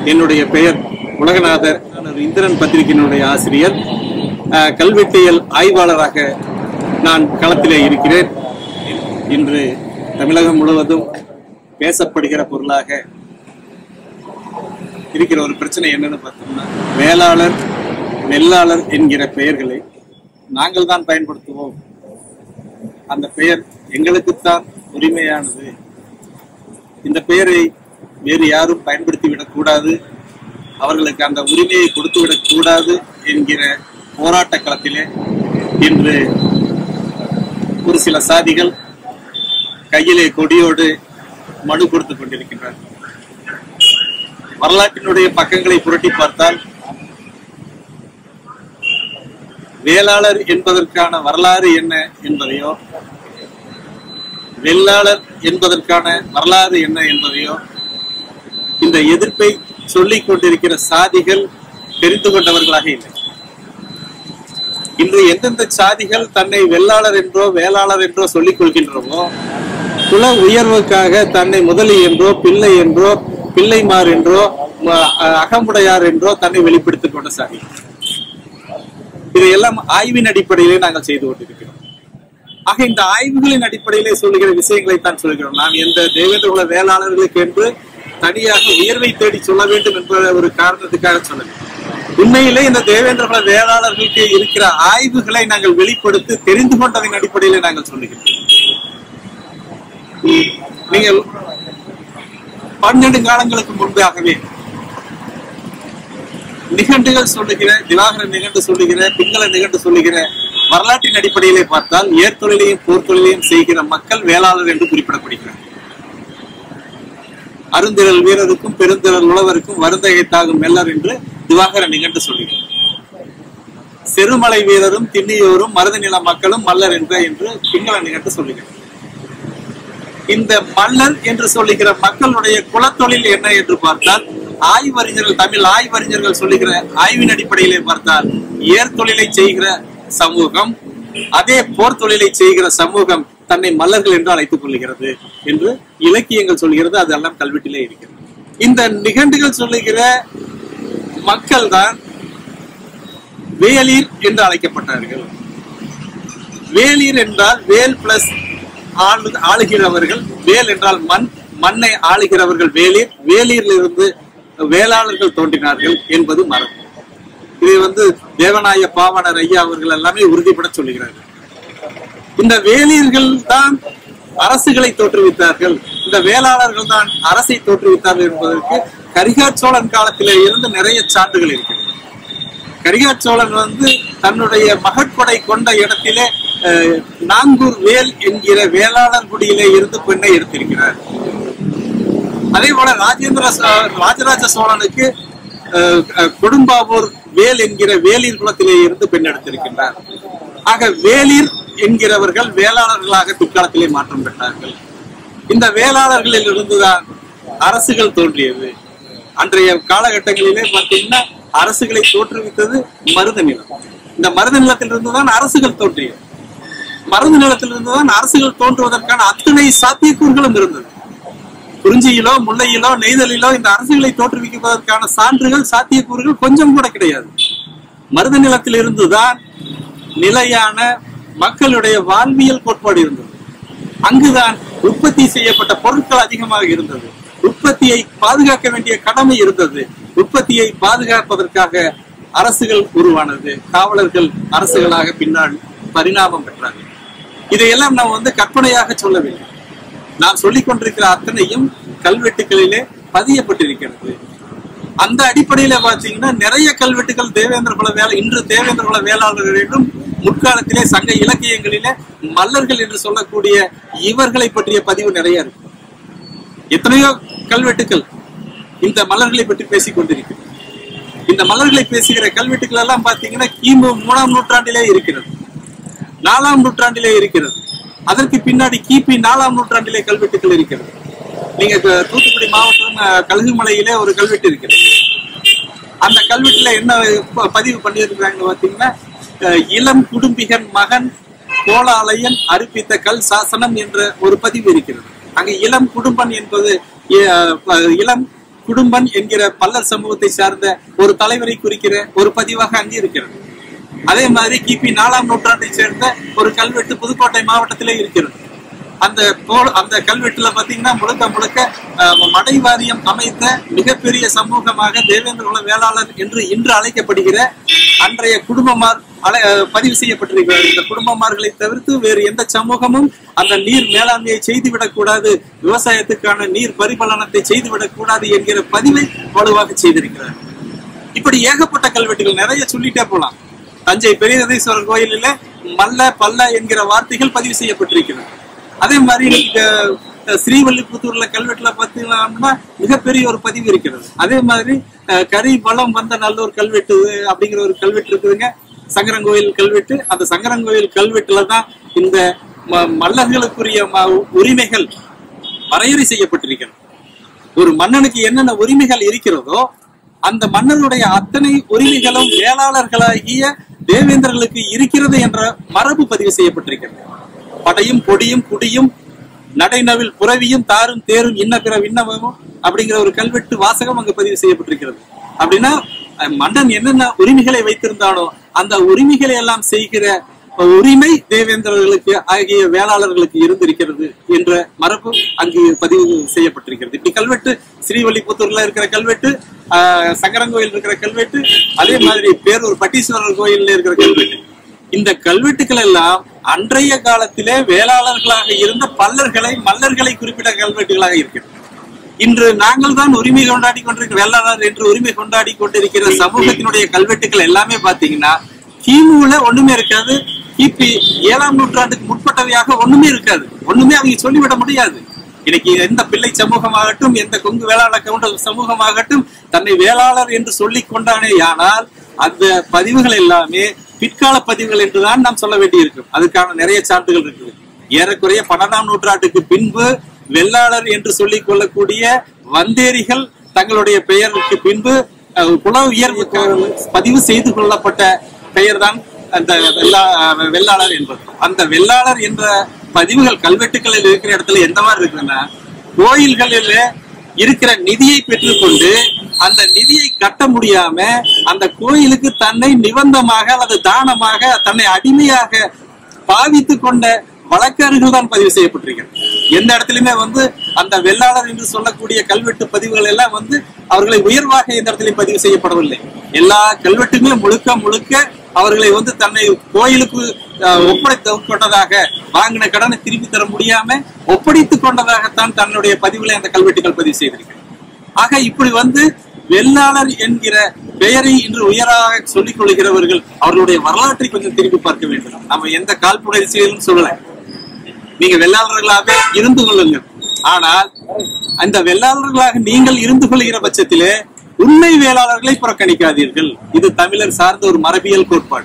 என்னுடைய பெயர் உலகநாதர் நான் ஒரு இந்திரன் பத்திரிகையினுடைய ஆசிரியர் அஹ், கல்வெட்டியல் ஆய்வாளராக நான் களத்திலே இருக்கிறேன் இன்று தமிழகம் முழுவதும் பேசப்படுகிற பொருளாக இருக்கிற ஒரு பிரச்சனை என்னன்னு பார்த்தோம்னா வேளாளர் நெல்லாளர் என்கிற பெயர்களை நாங்கள் தான் பயன்படுத்துவோம் அந்த பெயர் எங்களுக்குத்தான் உரிமையானது இந்த பெயரை வேறு யாரும் பயன்படுத்தி விடக்கூடாது அவர்களுக்கு அந்த உரிமையை கொடுத்து விடக்கூடாது என்கிற போராட்ட களத்திலே இன்று ஒரு சில சாதிகள் கையிலே கொடியோடு மனு கொடுத்து கொண்டிருக்கின்றனர் வரலாற்றினுடைய பக்கங்களை புரட்டி பார்த்தால் வேளாளர் என்பதற்கான வரலாறு என்ன என்பதையோ வெள்ளாளர் என்பதற்கான வரலாறு என்ன என்பதையோ இந்த எதிர்ப்பை சொல்லிக் கொண்டிருக்கிற சாதிகள் தெரிந்து கொண்டவர்களாக இல்லை இன்று எந்தெந்த சாதிகள் தன்னை வெள்ளாளர் என்றோ வேளாளர் என்றோ சொல்லிக் கொள்கின்றனவோ குல உயர்வுக்காக தன்னை முதலி என்றோ பிள்ளை என்றோ பிள்ளைமார் என்றோ ம- அ- அகமுடையார் என்றோ தன்னை வெளிப்படுத்திக் கொண்ட சாதி இதையெல்லாம் ஆய்வின் அடிப்படையிலே நாங்கள் செய்து கொண்டிருக்கிறோம் ஆக இந்த ஆய்வுகளின் அடிப்படையிலே சொல்லுகிற விஷயங்களை தான் சொல்கிறோம் நாம் எந்த தேவேந்திரகுல வேளாளர்களுக்கு என்று தனியாக உயர்வை தேடி சொல்ல வேண்டும் என்ற ஒரு காரணத்துக்காக சொல்லவில்லை உண்மையிலே இந்த தேவேந்திரகுல வேளாளர்களுக்கு இருக்கிற ஆய்வுகளை நாங்கள் வெளிப்படுத்தி தெரிந்து கொண்டதன் அடிப்படையிலே நாங்கள் சொல்லுகிறோம் நீங்கள் பன்னெண்டு காலங்களுக்கு முன்பாகவே நிகண்டுகள் சொல்லுகிற திவாகர நிகண்டு சொல்லுகிற பிங்கள நிகண்டு சொல்லுகிற வரலாற்றின் அடிப்படையிலே பார்த்தால் ஏற்தொழிலையும் போர் தொழிலையும் செய்கிற மக்கள் வேளாளர் என்று குறிப்பிடப்படுகிறார் அருந்திரல் வீரருக்கும் பெருந்திரல் உழவருக்கும் வருந்தகை தாகும் மெல்லர் என்று திவாகர நிகண்டு சொல்லுகிறார் செருமலை வீரரும் திண்ணியோரும் மருத நில மக்களும் மல்லர் என்ற என்று பிங்கள நிகண்டு சொல்லுகிறார் இந்த மல்லர் என்று சொல்லுகிற மக்களுடைய குலத்தொழில் என்ன என்று பார்த்தால் ஆய்வறிஞர்கள் தமிழ் ஆய்வறிஞர்கள் சொல்லுகிற ஆய்வின் அடிப்படையிலே பார்த்தால் ஏர்தொழிலை செய்கிற சமூகம் அதே போர் தொழிலை செய்கிற சமூகம் தன்னை மல்லர்கள் என்று அழைத்துக் கொள்கிறது என்று இலக்கியங்கள் சொல்கிறது அதெல்லாம் கல்வெட்டிலே இருக்கிறது இந்த நிகண்டுகள் சொல்லுகிற மக்கள் தான் வேலீர் என்று அழைக்கப்பட்டார்கள் வேலீர் என்றால் வேல் பிளஸ் ஆளு ஆளுகிறவர்கள் வேல் என்றால் மண் மண்ணை ஆளுகிறவர்கள் வேலீர் வேலீரில் இருந்து வேளாளர்கள் தோன்றினார்கள் என்பது மரபு இதை வந்து தேவநாய பாவனர் ஐயா அவர்கள் எல்லாமே உறுதிப்பட சொல்லுகிறார்கள் இந்த வேலியர்கள் தான் அரசுகளை தோற்றுவித்தார்கள் இந்த வேளாளர்கள் தான் அரசை தோற்றுவித்தார்கள் என்பதற்கு கரிகார் சோழன் காலத்திலே இருந்து நிறைய சான்றுகள் இருக்கிறது கரிகார் சோழன் வந்து தன்னுடைய மகட்கொடை கொண்ட இடத்திலே அஹ், நாங்கூர் வேல் என்கிற வேளாளர் குடியிலே இருந்து பெண்ணை எடுத்திருக்கிறார் அதே போல ராஜேந்திர சோ- ராஜராஜ சோழனுக்கு அஹ், அஹ், கொடும்பாவூர் வேல் என்கிற வேலிர் குலத்திலே இருந்து பெண் எடுத்திருக்கின்றார் ஆக வேலிர் என்கிறவர்கள் வேளாளர்களாக பிற்காலத்திலே மாற்றம் பெற்றார்கள் இந்த வேளாளர்களில் இருந்துதான் அரசுகள் தோன்றியது அன்றைய காலகட்டங்களிலே பார்த்தீங்கன்னா அரசுகளை தோற்றுவித்தது மருத நிலம் இந்த மருத நிலத்திலிருந்து தான் அரசுகள் தோன்றியது மருத நிலத்திலிருந்து தான் அரசுகள் தோன்றுவதற்கான அத்தனை சாத்தியக்கூறுகளும் இருந்தது குறிஞ்சியிலோ முல்லையிலோ நெய்தலிலோ இந்த அரசுகளை தோற்றுவிப்பதற்கான சான்றுகள் சாத்தியக்கூறுகள் கொஞ்சம் கூட கிடையாது மருத நிலத்தில் இருந்துதான் நிலையான மக்களுடைய வாழ்வியல் கோட்பாடு இருந்தது அங்குதான் உற்பத்தி செய்யப்பட்ட பொருட்கள் அதிகமாக இருந்தது உற்பத்தியை பாதுகாக்க வேண்டிய கடமை இருந்தது உற்பத்தியை பாதுகாப்பதற்காக அரசுகள் உருவானது காவலர்கள் அரசுகளாக பின்னால் பரிணாமம் பெற்றார்கள் இதையெல்லாம் நாம் வந்து கற்பனையாக சொல்லவில்லை நாம் சொல்லிக் கொண்டிருக்கிற அத்தனையும் கல்வெட்டுகளிலே பதியப்பட்டிருக்கிறது அந்த அடிப்படையில பாத்தீங்கன்னா நிறைய கல்வெட்டுகள் தேவேந்திர குல வேலை இன்று தேவேந்திர குல வேளாளர்களிலும் முற்காலத்திலே சங்க இலக்கியங்களிலே மல்லர்கள் என்று சொல்லக்கூடிய இவர்களை பற்றிய பதிவு நிறைய இருக்கு எத்தனையோ கல்வெட்டுகள் இந்த மலர்களை பற்றி பேசிக் கொண்டிருக்கிறது இந்த மலர்களை பேசுகிற கல்வெட்டுகள் எல்லாம் பாத்தீங்கன்னா கிமு மூணாம் நூற்றாண்டிலே இருக்கிறது நாலாம் நூற்றாண்டிலே இருக்கிறது அதற்கு பின்னாடி கிபி நாலாம் நூற்றாண்டிலே கல்வெட்டுகள் இருக்கிறது நீங்க க- தூத்துக்குடி மாவட்டம் அஹ், கழுகுமலையிலே ஒரு கல்வெட்டு இருக்கிறது அந்த கல்வெட்டுல என்ன ப- பதிவு பண்ணியிருக்கிறாங்க பாத்தீங்கன்னா அஹ், இளம் குடும்பிகன் மகன் கோலாலயன் அர்ப்பித்த கல் சாசனம் என்ற ஒரு பதிவு இருக்கிறது அங்க இளம் குடும்பன் என்பது அஹ், ப- இளம் குடும்பன் என்கிற பல்லர் சமூகத்தை சார்ந்த ஒரு தலைவரை குறிக்கிற ஒரு பதிவாக அங்கே இருக்கிறது அதே மாதிரி கிபி நாலாம் நூற்றாண்டை சேர்ந்த ஒரு கல்வெட்டு புதுக்கோட்டை மாவட்டத்திலே இருக்கிறது அந்த போல் அந்த கல்வெட்டுல பாத்தீங்கன்னா முழுக்க முழுக்க அஹ், மடை வாரியம் அமைத்த மிகப்பெரிய சமூகமாக தேவேந்திர குல வேளாளர் என்று இன்று அழைக்கப்படுகிற அன்றைய குடும்பமார் அலை அஹ், பதிவு செய்யப்பட்டிருக்கிறார் இந்த குடும்பமார்களை தவிர்த்து வேறு எந்த சமூகமும் அந்த நீர் மேலாண்மையை செய்துவிடக் கூடாது விவசாயத்துக்கான நீர் பரிபாலனத்தை செய்துவிடக் கூடாது என்கிற பதிவை வலுவாக செய்திருக்கிறார் இப்படி ஏகப்பட்ட கல்வெட்டுகள் நிறைய சொல்லிட்டே போலாம் தஞ்சை பெரியதீஸ்வரர் கோயிலில் மல்ல பல்ல என்கிற வார்த்தைகள் பதிவு செய்யப்பட்டிருக்கிறது அதே மாதிரி இங்க அஹ், ஸ்ரீவல்லிபுத்தூர்ல கல்வெட்டுல பார்த்தீங்கன்னா மிகப்பெரிய ஒரு பதிவு இருக்கிறது அதே மாதிரி அஹ், கரி பலம் வந்த நல்ல ஒரு கல்வெட்டு அப்படிங்கிற ஒரு கல்வெட்டு இருக்குதுங்க சங்கரங்கோயில் கல்வெட்டு அந்த சங்கரங்கோயில் கல்வெட்டுல தான் இந்த ம- மல்லர்களுக்குரிய ம- உரிமைகள் வரையறை செய்யப்பட்டிருக்கிறது ஒரு மன்னனுக்கு என்னென்ன உரிமைகள் இருக்கிறதோ அந்த மன்னருடைய அத்தனை உரிமைகளும் வேளாளர்களாகிய தேவேந்திரர்களுக்கு இருக்கிறது என்ற மரபு பதிவு செய்யப்பட்டிருக்கிறது படையும் கொடியும் குடியும் நடைநவில் புறவியும் தாரும் தேரும் இன்ன பிற விண்ணவமும் அப்படிங்கிற ஒரு கல்வெட்டு வாசகம் அங்கு பதிவு செய்யப்பட்டிருக்கிறது அப்படின்னா அஹ், மன்னன் என்னென்ன உரிமைகளை வைத்திருந்தானோ அந்த உரிமைகளை எல்லாம் செய்கிற உரிமை தேவேந்திரர்களுக்கு ஆகிய வேளாளர்களுக்கு இருந்திருக்கிறது என்ற மரபு அங்கு பதிவு செய்யப்பட்டிருக்கிறது இப்படி கல்வெட்டு ஸ்ரீவல்லிபுத்தூர்ல இருக்கிற கல்வெட்டு ஆஹ், சங்கரங்கோயில் இருக்கிற கல்வெட்டு அதே மாதிரி பேரூர் பட்டீஸ்வரர் கோயில்ல இருக்கிற கல்வெட்டு இந்த கல்வெட்டுகள் எல்லாம் அன்றைய காலத்திலே வேளாளர்களாக இருந்த பல்லர்களை மல்லர்களை குறிப்பிட்ட கல்வெட்டுகளாக இருக்கிறது இன்று நாங்கள் தான் உரிமை கொண்டாடி கொண்டிருக்கிற வேளாளர் என்று உரிமை கொண்டாடி கொண்டிருக்கிற சமூகத்தினுடைய கல்வெட்டுகள் எல்லாமே பாத்தீங்கன்னா கிமுல ஒண்ணுமே இருக்காது கிபி ஏழாம் நூற்றாண்டுக்கு முற்பட்டவையாக ஒண்ணுமே இருக்காது ஒண்ணுமே அவங்க சொல்லிவிட முடியாது இன்னைக்கு எந்த பிள்ளை சமூகமாகட்டும் எந்த கொங்கு வேளாளர் கவுண்டர் சமூகமாகட்டும் தன்னை வேளாளர் என்று சொல்லிக் கொண்டானே ஆனால் அந்த பதிவுகள் எல்லாமே பிற்கால பதிவுகள் என்றுதான் நாம் சொல்ல வேண்டியிருக்கும் அதுக்கான நிறைய சான்றுகள் இருக்குது ஏறக்குறைய பன்னெண்டாம் நூற்றாண்டுக்கு பின்பு வெள்ளாளர் என்று சொல்லிக் கொள்ளக்கூடிய வந்தேரிகள் தங்களுடைய பெயருக்கு பின்பு அஹ், குல உயர்வுக்காக பதிவு செய்து கொள்ளப்பட்ட பெயர்தான் அந்த வெள்ளா அஹ், வெள்ளாளர் என்பது அந்த வெள்ளாளர் என்ற பதிவுகள் கல்வெட்டுகளில் இருக்கிற இடத்துல எந்த மாதிரி இருக்குன்னா கோயில்களில் இருக்கிற நிதியை பெற்றுக்கொண்டு அந்த நிதியை கட்ட முடியாம அந்த கோயிலுக்கு தன்னை நிபந்தமாக அல்லது தானமாக தன்னை அடிமையாக பாவித்து கொண்ட வழக்கறிஞர்கள் தான் பதிவு செய்யப்பட்டிருக்கிறது எந்த இடத்துலயுமே வந்து அந்த வெள்ளாளர் என்று சொல்லக்கூடிய கல்வெட்டு பதிவுகள் எல்லாம் வந்து அவர்களை உயர்வாக எந்த இடத்துலயும் பதிவு செய்யப்படவில்லை எல்லா கல்வெட்டுமே முழுக்க முழுக்க அவர்களை வந்து தன்னை கோயிலுக்கு அஹ், ஒப்படைத்து கொண்டதாக வாங்கின கடனை திருப்பி தர முடியாம ஒப்படைத்துக் கொண்டதாகத்தான் தன்னுடைய பதிவுகளை அந்த கல்வெட்டுகள் பதிவு செய்திருக்கிறது ஆக இப்படி வந்து வெள்ளாளர் என்கிற பெயரை இன்று உயராக சொல்லிக் கொள்கிறவர்கள் அவர்களுடைய வரலாற்றை கொஞ்சம் திருப்பி பார்க்க வேண்டும் நம்ம எந்த காழ்ப்புணர்ச்சியிலும் சொல்லல நீங்க வெள்ளாளர்களாக இருந்து கொள்ளுங்கள் ஆனால் அந்த வெள்ளாளர்களாக நீங்கள் இருந்து கொள்கிற பட்சத்திலே உண்மை வேளாளர்களை புறக்கணிக்காதீர்கள் இது தமிழர் சார்ந்த ஒரு மரபியல் கோட்பாடு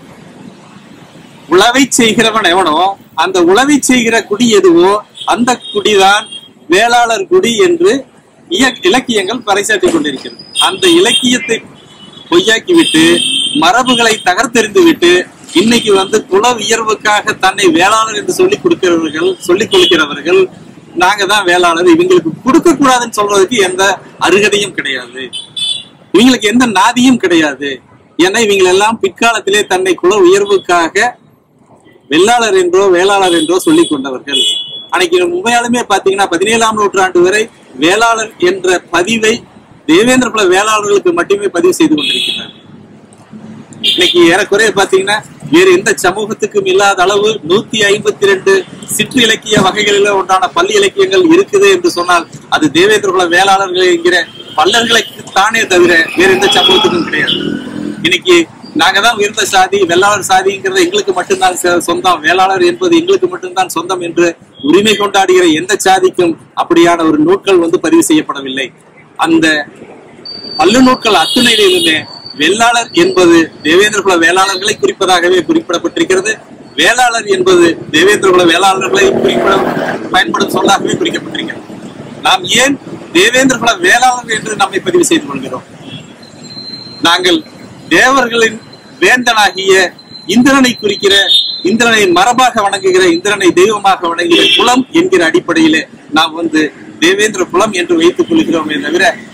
உழவை செய்கிறவன் எவனோ அந்த உழவை செய்கிற குடி எதுவோ அந்த குடிதான் வேளாளர் குடி என்று இய- இலக்கியங்கள் பறைசாற்றிக் கொண்டிருக்கிறது அந்த இலக்கியத்தை பொய்யாக்கி விட்டு மரபுகளை தகர்த்தெறிந்து விட்டு இன்னைக்கு வந்து குல உயர்வுக்காக தன்னை வேளாளர் என்று சொல்லிக் கொடுக்கிறவர்கள் சொல்லிக் கொள்கிறவர்கள் நாங்க தான் வேளாளர் இவங்களுக்கு கொடுக்க கூடாதுன்னு சொல்றதுக்கு எந்த அருகதையும் கிடையாது இவங்களுக்கு எந்த நாதியும் கிடையாது ஏன்னா இவங்க எல்லாம் பிற்காலத்திலே தன்னை குல உயர்வுக்காக வெள்ளாளர் என்றோ வேளாளர் என்றோ சொல்லிக் கொண்டவர்கள் அன்னைக்கு உண்மையாலுமே பாத்தீங்கன்னா பதினேழாம் நூற்றாண்டு வரை வேளாளர் என்ற பதிவை தேவேந்திர குல வேளாளர்களுக்கு மட்டுமே பதிவு செய்து கொண்டிருக்கிறார் இன்னைக்கு ஏறக்குறைய பாத்தீங்கன்னா வேறு எந்த சமூகத்துக்கும் இல்லாத அளவு நூத்தி ஐம்பத்தி ரெண்டு சிற்று இலக்கிய வகைகளில ஒன்றான பள்ளி இலக்கியங்கள் இருக்குது என்று சொன்னால் அது தேவேந்திர குல வேளாளர்கள் என்கிற பல்லர்களுக்கு தானே தவிர வேற எந்த சமூகத்துக்கும் கிடையாது இன்னைக்கு நாங்க தான் உயர்ந்த சாதி வெள்ளாளர் சாதிங்கிறது எங்களுக்கு மட்டும்தான் சொ- சொந்தம் வேளாளர் என்பது எங்களுக்கு மட்டும்தான் சொந்தம் என்று உரிமை கொண்டாடுகிற எந்த சாதிக்கும் அப்படியான ஒரு நூட்கள் வந்து பதிவு செய்யப்படவில்லை அந்த பல்லு நூட்கள் அத்துணையிலுமே வெள்ளாளர் என்பது தேவேந்திர குல வேளாளர்களை குறிப்பதாகவே குறிப்பிடப்பட்டிருக்கிறது வேளாளர் என்பது தேவேந்திர குல வேளாளர்களை குறிப்பிட பயன்படும் சொல்லாகவே குறிக்கப்பட்டிருக்கிறது நாம் ஏன் தேவேந்திர குல வேளாளர் என்று நம்மை பதிவு செய்து கொள்கிறோம் நாங்கள் தேவர்களின் வேந்தனாகிய இந்திரனை குறிக்கிற இந்திரனை மரபாக வணங்குகிற இந்திரனை தெய்வமாக வணங்குகிற குலம் என்கிற அடிப்படையிலே நாம் வந்து தேவேந்திர குலம் என்று வைத்துக் கொள்கிறோமே தவிர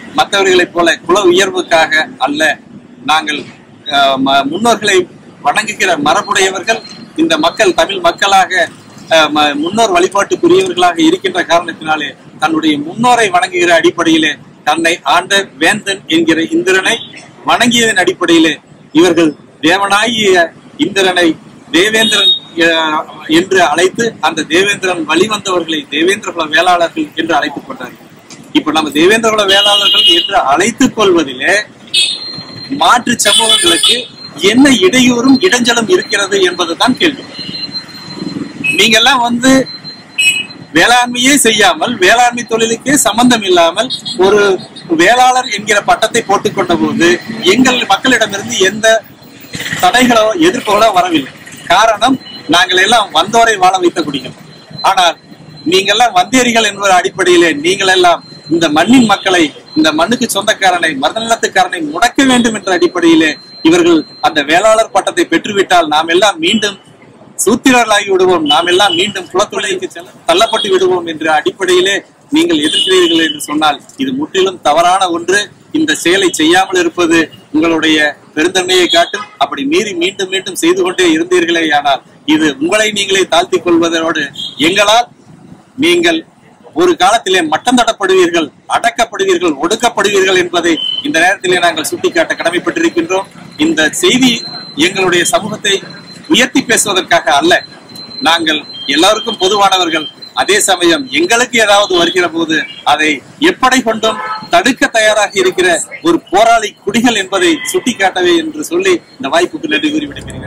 மற்றவர்களைப் போல குல உயர்வுக்காக அல்ல நாங்கள் அஹ், ம- முன்னோர்களை வணங்குகிற மரபுடையவர்கள் இந்த மக்கள் தமிழ் மக்களாக அஹ், ம- முன்னோர் வழிபாட்டுக்குரியவர்களாக இருக்கின்ற காரணத்தினாலே தன்னுடைய முன்னோரை வணங்குகிற அடிப்படையிலே தன்னை ஆண்ட வேந்தன் என்கிற இந்திரனை வணங்கியதன் அடிப்படையிலே இவர்கள் தேவனாகிய இந்திரனை தேவேந்திரன் அஹ், என்று அழைத்து அந்த தேவேந்திரன் வழிவந்தவர்களை தேவேந்திர குல வேளாளர்கள் என்று அழைத்துக் கொண்டார்கள் இப்ப நம்ம தேவேந்திர குல வேளாளர்கள் என்று அழைத்துக் கொள்வதிலே மாற்று சமூகங்களுக்கு என்ன இடையூறும் இடைஞ்சலும் இருக்கிறது என்பதுதான் கேள்வி நீங்க எல்லாம் வந்து வேளாண்மையே செய்யாமல் வேளாண்மை தொழிலுக்கே சம்பந்தம் இல்லாமல் ஒரு வேளாளர் என்கிற பட்டத்தை போட்டுக்கொண்ட போது எங்கள் மக்களிடமிருந்து எந்த தடைகளோ எதிர்ப்புகளோ வரவில்லை காரணம் நாங்கள் எல்லாம் வந்தோரை வாழ வைத்த குடிகள் ஆனால் நீங்கெல்லாம் வந்தேரிகள் என்பது அடிப்படையிலே நீங்கள் எல்லாம் இந்த மண்ணின் மக்களை இந்த மண்ணுக்கு சொந்தக்காரனை மருதநலத்துக்காரனை முடக்க வேண்டும் என்ற அடிப்படையிலே இவர்கள் அந்த வேளாளர் பட்டத்தை பெற்றுவிட்டால் நாம் எல்லாம் மீண்டும் சூத்திரர்களாகி விடுவோம் நாம் எல்லாம் மீண்டும் குலத்தொழிலுக்கு செல்ல தள்ளப்பட்டு விடுவோம் என்ற அடிப்படையிலே நீங்கள் எதிர்க்கிறீர்கள் என்று சொன்னால் இது முற்றிலும் தவறான ஒன்று இந்த செயலை செய்யாமல் இருப்பது உங்களுடைய பெருந்தன்மையை காட்டும் அப்படி மீறி மீண்டும் மீண்டும் செய்து கொண்டே இருந்தீர்களே ஆனால் இது உங்களை நீங்களே தாழ்த்திக் கொள்வதோடு எங்களால் நீங்கள் ஒரு காலத்திலே மட்டம் தடப்படுவீர்கள் அடக்கப்படுவீர்கள் ஒடுக்கப்படுவீர்கள் என்பதை இந்த நேரத்திலே நாங்கள் சுட்டிக்காட்ட கடமைப்பட்டிருக்கின்றோம் இந்த செய்தி எங்களுடைய சமூகத்தை உயர்த்தி பேசுவதற்காக அல்ல நாங்கள் எல்லாருக்கும் பொதுவானவர்கள் அதே சமயம் எங்களுக்கு ஏதாவது வருகிற போது அதை எப்படை கொண்டும் தடுக்க தயாராக இருக்கிற ஒரு போராளி குடிகள் என்பதை சுட்டிக்காட்டவே என்று சொல்லி இந்த வாய்ப்புக்கு நன்றி கூறி விடுகிறேன்